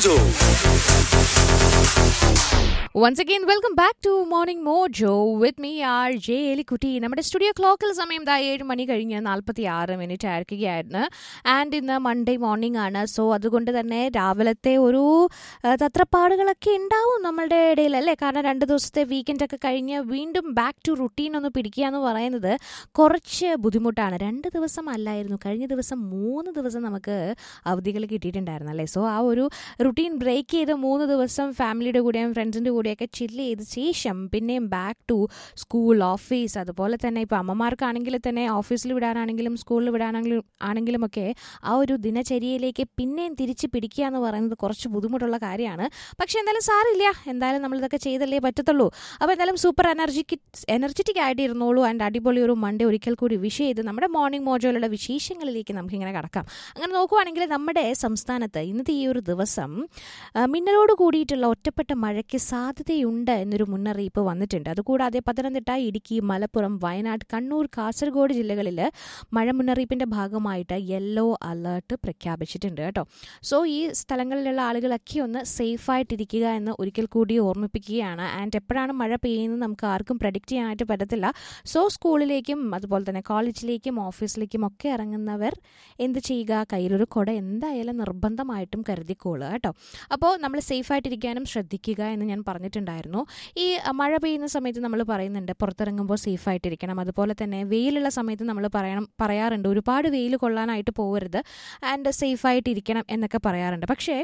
Mojo. Once again welcome back to Morning Mojo with me R J Elikkutty നമ്മുടെ studio ക്ലോക്കിൽ സമയം ദാ ഏഴ് മണി കഴിഞ്ഞ് നാൽപ്പത്തി ആറ് മിനിറ്റ് ആയിരിക്കുകയായിരുന്നു ആൻഡ് ഇന്ന് മൺഡേ മോർണിംഗ് ആണ് സോ അതുകൊണ്ട് തന്നെ രാവിലത്തെ ഒരു ആ, തത്രപ്പാടുകളൊക്കെ ഉണ്ടാവും നമ്മളുടെ ഇടയിൽ അല്ലേ കാരണം രണ്ട് ദിവസത്തെ വീക്കെൻഡ് ഒക്കെ കഴിഞ്ഞ് വീണ്ടും ബാക്ക് ടു റുട്ടീൻ ഒന്ന് പിടിക്കുക എന്ന് പറയുന്നത് കുറച്ച് ബുദ്ധിമുട്ടാണ് രണ്ട് ദിവസം അല്ലായിരുന്നു കഴിഞ്ഞ ദിവസം മൂന്ന് ദിവസം നമുക്ക് അവധികൾ കിട്ടിയിട്ടുണ്ടായിരുന്നു അല്ലേ സോ ആ ഒരു റുട്ടീൻ ബ്രേക്ക് ചെയ്ത് മൂന്ന് ദിവസം ഫാമിലിയുടെ കൂടെയും ഫ്രണ്ട്സിൻ്റെ കൂടെയൊക്കെ ചില്ല് ചെയ്ത ശേഷം പിന്നെയും ബാക്ക് ടു സ്കൂൾ ഓഫീസ് അതുപോലെ തന്നെ ഇപ്പോൾ അമ്മമാർക്കാണെങ്കിൽ തന്നെ ഓഫീസിൽ വിടാനാണെങ്കിലും സ്കൂളിൽ വിടാനാണെങ്കിലും ആണെങ്കിലും ഒക്കെ ആ ഒരു ദിനചര്യയിലേക്ക് പിന്നെയും തിരിച്ച് പിടിക്കുക എന്ന് പറയുന്നത് കുറച്ച് ബുദ്ധിമുട്ടുള്ള കാര്യമാണ് പക്ഷേ എന്തായാലും സാറില്ല എന്തായാലും നമ്മളിതൊക്കെ ചെയ്തല്ലേ പറ്റത്തുള്ളൂ അപ്പോൾ എന്തായാലും സൂപ്പർ എനർജിക്ക് എനർജറ്റിക് ആയിട്ട് ഇരുന്നോളൂ ആൻഡ് അടിപൊളി ഒരു മൺഡേ ഒരിക്കൽ കൂടി വിഷ് ചെയ്ത് നമ്മുടെ മോർണിംഗ് മോജോയിലുള്ള വിശേഷങ്ങളിലേക്ക് നമുക്കിങ്ങനെ കടക്കാം അങ്ങനെ നോക്കുവാണെങ്കിൽ നമ്മുടെ സംസ്ഥാനത്ത് ഇന്നത്തെ ഈ ഒരു ദിവസം ആ, മിന്നലോട് കൂടിയിട്ടുള്ള ഒറ്റപ്പെട്ട മഴയ്ക്ക് സാധ്യതയുണ്ട് എന്നൊരു മുന്നറിയിപ്പ് വന്നിട്ടുണ്ട് അതുകൂടാതെ പത്തനംതിട്ട ഇടുക്കി മലപ്പുറം വയനാട് കണ്ണൂർ കാസർഗോഡ് ജില്ലകളിൽ മഴ മുന്നറിയിപ്പിന്റെ ഭാഗമായിട്ട് യെല്ലോ അലേർട്ട് പ്രഖ്യാപിച്ചിട്ടുണ്ട് കേട്ടോ സോ ഈ സ്ഥലങ്ങളിലുള്ള ആളുകളൊക്കെ ഒന്ന് സേഫായിട്ടിരിക്കുക എന്ന് ഒരിക്കൽ കൂടി ഓർമ്മിപ്പിക്കുകയാണ് ആൻഡ് എപ്പോഴാണ് മഴ പെയ്യുന്നത് നമുക്ക് ആർക്കും പ്രഡിക്റ്റ് ചെയ്യാനായിട്ട് പറ്റത്തില്ല സോ സ്കൂളിലേക്കും അതുപോലെ തന്നെ കോളേജിലേക്കും ഓഫീസിലേക്കും ഒക്കെ ഇറങ്ങുന്നവർ എന്ത് ചെയ്യുക കയ്യിലൊരു കുട എന്തായാലും നിർബന്ധമായിട്ടും കരുതിക്കോളുക കേട്ടോ അപ്പോൾ നമ്മൾ സേഫായിട്ടിരിക്കാനും ശ്രദ്ധിക്കുക എന്ന് ഞാൻ പറഞ്ഞിട്ടുണ്ടായിരുന്നു ഈ അഹ്, മഴ പെയ്യുന്ന സമയത്ത് നമ്മൾ പറയുന്നുണ്ട് പുറത്തിറങ്ങുമ്പോൾ സേഫായിട്ടിരിക്കണം അതുപോലെ തന്നെ വെയിലുള്ള സമയത്ത് നമ്മൾ പറയണം പറയാറുണ്ട് ഒരുപാട് വെയിൽ കൊള്ളാനായിട്ട് പോകരുത് ആൻഡ് സേഫായിട്ടിരിക്കണം എന്നൊക്കെ പറയാറുണ്ട് പക്ഷേ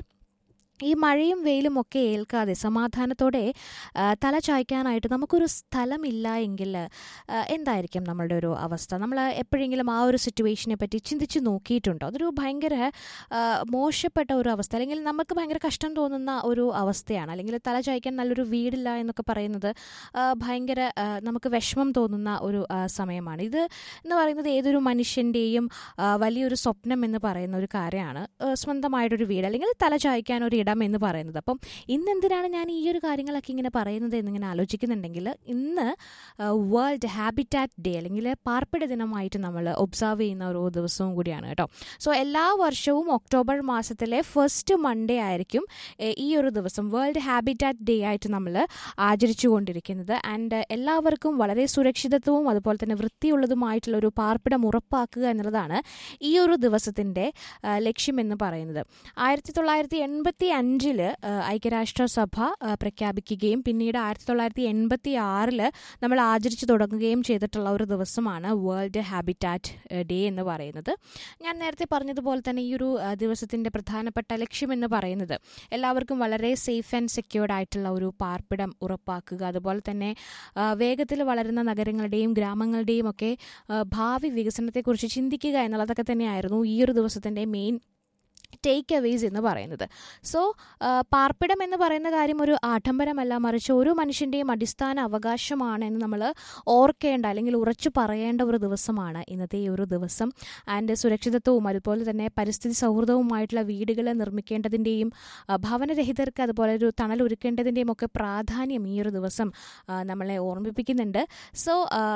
ഈ മഴയും വെയിലും ഒക്കെ ഏൽക്കാതെ സമാധാനത്തോടെ ആ, തല ചായ്ക്കാനായിട്ട് നമുക്കൊരു സ്ഥലമില്ല എങ്കിൽ ആ, എന്തായിരിക്കും നമ്മളുടെ ഒരു അവസ്ഥ നമ്മൾ എപ്പോഴെങ്കിലും ആ ഒരു സിറ്റുവേഷനെ പറ്റി ചിന്തിച്ച് നോക്കിയിട്ടുണ്ടോ അതൊരു ഭയങ്കര ആ, മോശപ്പെട്ട ഒരു അവസ്ഥ അല്ലെങ്കിൽ നമുക്ക് ഭയങ്കര കഷ്ടം തോന്നുന്ന ഒരു അവസ്ഥയാണ് അല്ലെങ്കിൽ തല ചായ്ക്കാൻ നല്ലൊരു വീടില്ല എന്നൊക്കെ പറയുന്നത് ആ, ഭയങ്കര ആ, നമുക്ക് വിഷമം തോന്നുന്ന ഒരു ആ, സമയമാണ് ഇത് എന്ന് പറയുന്നത് ഏതൊരു മനുഷ്യൻ്റെയും വലിയൊരു സ്വപ്നം എന്ന് പറയുന്ന ഒരു കാര്യമാണ് ആ, സ്വന്തമായിട്ടൊരു വീട് അല്ലെങ്കിൽ തല ചായ്ക്കാൻ ഒരു ഇടം എന്ന് പറയുന്നത് അപ്പം ഇന്ന് എന്തിനാണ് ഞാൻ ഈ ഒരു കാര്യങ്ങളൊക്കെ ഇങ്ങനെ പറയുന്നത് എന്നിങ്ങനെ ആലോചിക്കുന്നുണ്ടെങ്കിൽ ഇന്ന് വേൾഡ് ഹാബിറ്റാറ്റ് ഡേ അല്ലെങ്കിൽ പാർപ്പിട ദിനമായിട്ട് നമ്മൾ ഒബ്സർവ് ചെയ്യുന്ന ഒരു ദിവസവും കൂടിയാണ് കേട്ടോ സോ എല്ലാ വർഷവും ഒക്ടോബർ മാസത്തിലെ ഫസ്റ്റ് മൺഡേ ആയിരിക്കും ഏഹ്, ഈ ഒരു ദിവസം വേൾഡ് ഹാബിറ്റാറ്റ് ഡേ ആയിട്ട് നമ്മൾ ആചരിച്ചു കൊണ്ടിരിക്കുന്നത് ആൻഡ് എല്ലാവർക്കും വളരെ സുരക്ഷിതത്വവും അതുപോലെ തന്നെ വൃത്തിയുള്ളതുമായിട്ടുള്ള ഒരു പാർപ്പിടം ഉറപ്പാക്കുക എന്നുള്ളതാണ് ഈ ഒരു ദിവസത്തിൻ്റെ ലക്ഷ്യമെന്ന് പറയുന്നത് ആയിരത്തി തൊള്ളായിരത്തി എൺപത്തി അഞ്ചില് ഐക്യരാഷ്ട്രസഭ ആ, പ്രഖ്യാപിക്കുകയും പിന്നീട് ആയിരത്തി തൊള്ളായിരത്തി എൺപത്തി ആറില് നമ്മൾ ആചരിച്ചു തുടങ്ങുകയും ചെയ്തിട്ടുള്ള ഒരു ദിവസമാണ് വേൾഡ് ഹാബിറ്റാറ്റ് ഡേ എന്ന് പറയുന്നത് ഞാൻ നേരത്തെ പറഞ്ഞതുപോലെ തന്നെ ഈ ഒരു ആ, ദിവസത്തിന്റെ പ്രധാനപ്പെട്ട ലക്ഷ്യം എന്ന് പറയുന്നത് എല്ലാവർക്കും വളരെ സേഫ് ആൻഡ് സെക്യൂർഡ് ആയിട്ടുള്ള ഒരു പാർപ്പിടം ഉറപ്പാക്കുക അതുപോലെ തന്നെ ആ, വേഗത്തിൽ വളരുന്ന നഗരങ്ങളുടെയും ഗ്രാമങ്ങളുടെയും ഒക്കെ ആ, ഭാവി വികസനത്തെക്കുറിച്ച് ചിന്തിക്കുക എന്നുള്ളതൊക്കെ തന്നെയായിരുന്നു ഈ ഒരു ദിവസത്തിന്റെ മെയിൻ ടേക്ക് അവേസ് എന്ന് പറയുന്നത് സോ പാർപ്പിടം എന്ന് പറയുന്ന കാര്യം ഒരു ആഡംബരമല്ല മറിച്ച് ഓരോ മനുഷ്യൻ്റെയും അടിസ്ഥാന അവകാശമാണ് എന്ന് നമ്മൾ ഓർക്കേണ്ട അല്ലെങ്കിൽ ഉറച്ചു പറയേണ്ട ഒരു ദിവസമാണ് ഇന്നത്തെ ഈ ഒരു ദിവസം ആൻഡ് സുരക്ഷിതത്വവും അതുപോലെ തന്നെ പരിസ്ഥിതി സൗഹൃദവുമായിട്ടുള്ള വീടുകൾ നിർമ്മിക്കേണ്ടതിൻ്റെയും ആ, ഭവനരഹിതർക്ക് അതുപോലെ ഒരു തണൽ ഒരുക്കേണ്ടതിൻ്റെയും ഒക്കെ പ്രാധാന്യം ഈ ഒരു ദിവസം ആ, നമ്മളെ ഓർമ്മിപ്പിക്കുന്നുണ്ട് സോ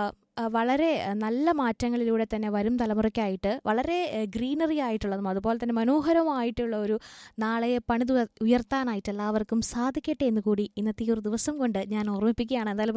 വളരെ ആ, നല്ല മാറ്റങ്ങളിലൂടെ തന്നെ വരും തലമുറയ്ക്കായിട്ട് വളരെ ഗ്രീനറി ആയിട്ടുള്ളതും അതുപോലെ തന്നെ മനോഹരമായിട്ടുള്ള ഒരു നാളെയെ പണിത് ഉയർത്താനായിട്ട് എല്ലാവർക്കും സാധിക്കട്ടെ എന്ന് കൂടി ഇന്നത്തെ ഈ ഒരു ദിവസം കൊണ്ട് ഞാൻ ഓർമ്മിപ്പിക്കുകയാണ് എന്തായാലും